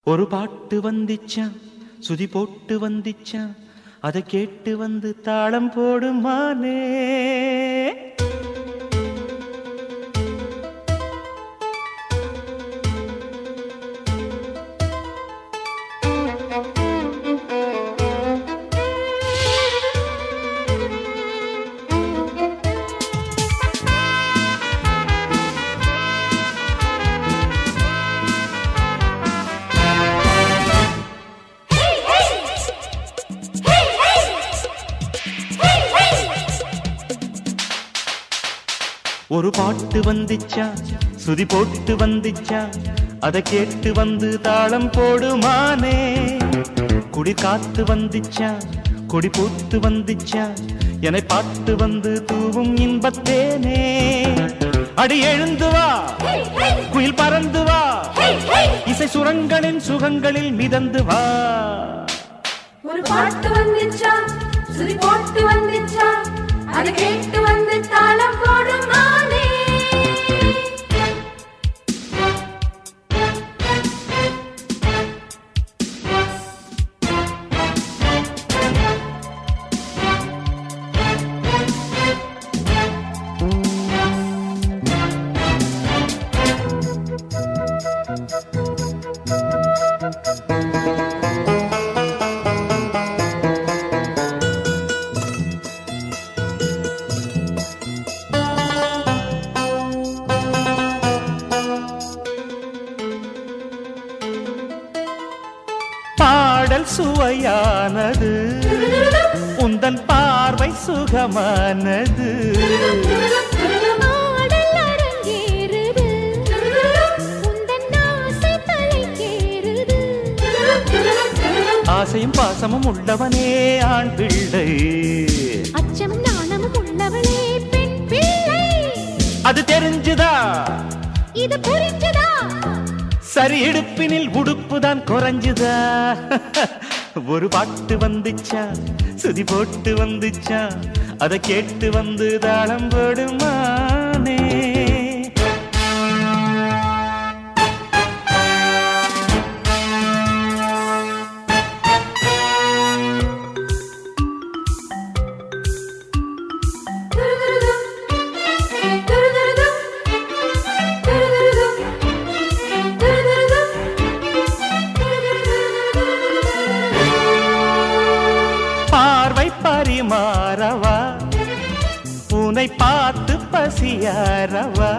ஒரு பாட்டு வந்துச்சான் சுதி போட்டு வந்துச்சான் அதை கேட்டு வந்து தாளம் போடுமானே ஒரு பாட்டு வந்துச்சா சுதி போட்டு வந்துச்சா அதை கேட்டு வந்து தாளம் போடுமானே குடி காத்து வந்துச்சா கொடி பூத்து வந்துச்சா என்னை பார்த்து வந்து தூவும் இன்பத்தேனே அடி எழுந்து வா குயில் பறந்து வா இசை சுரங்களின் சுகங்களில் மிதந்து வா ஒரு பாட்டு வந்துச்சா சுதி போட்டு வந்துச்சா அதை கேட்டு வந்து தாளம் போடும் மானே பாடல் சுவையானது உந்தன் பார்வை சுகமானது ஆடல் அரங்கேறுது உந்தன் ஆசை தலைக்கேறுது ஆசையும் பாசமும் உள்ளவனே ஆண் பிள்ளை அச்சமும் நாணமும் உள்ளவளே பெண் பிள்ளை அது தெரிஞ்சுதா இது புரிஞ்சுதா சரி இடுப்பினில் உடுப்புதான் குறைஞ்சுதா ஒரு பாட்டு வந்துச்சா சுதி போட்டு வந்துச்சா அதை கேட்டு வந்து தாளம் போடுமானே பார்வை பரிமாறவா உன்னை பார்த்து பசியாரவா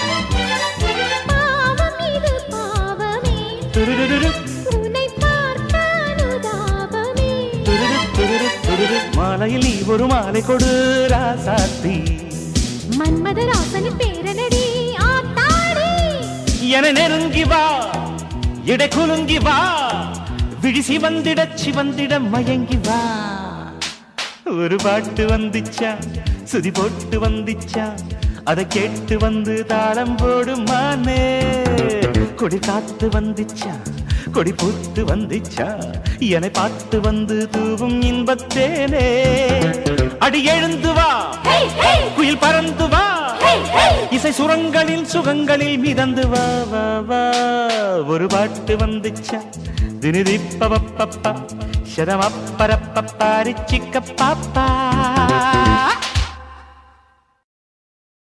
பாவம் இது பாவமே துருருரு உன்னை பார்த்த அனுதாபமே துருரு துருரு துருரு மாலையில் நீ ஒரு மாலை கொடு ராசாத்தி மன்மதராசனி பேரனடி ஆத்தாடி என நெருங்கி வா இடை குலுங்கி வா விழி சிவந்திட சிவந்திட மயங்கி வா ஒரு பாட்டு வந்துச்சா சுதி போட்டு வந்துச்சா அதை கேட்டு வந்து தாளம் போடுமானே கொடி காத்து வந்துச்சா கொடி பூத்து வந்துச்சா என்னை பார்த்து வந்து தூவும் இன்பத்தேனே அடி எழுந்து வா குயில் பறந்து வா இசை சுரங்களில் சுகங்களில் மிதந்து வா வா வா ஒரு பாட்டு வந்துச்சா தினிதிப்ப பப்பப்பா சரமப்பரப்பப்பாரி சிக்க பாப்பா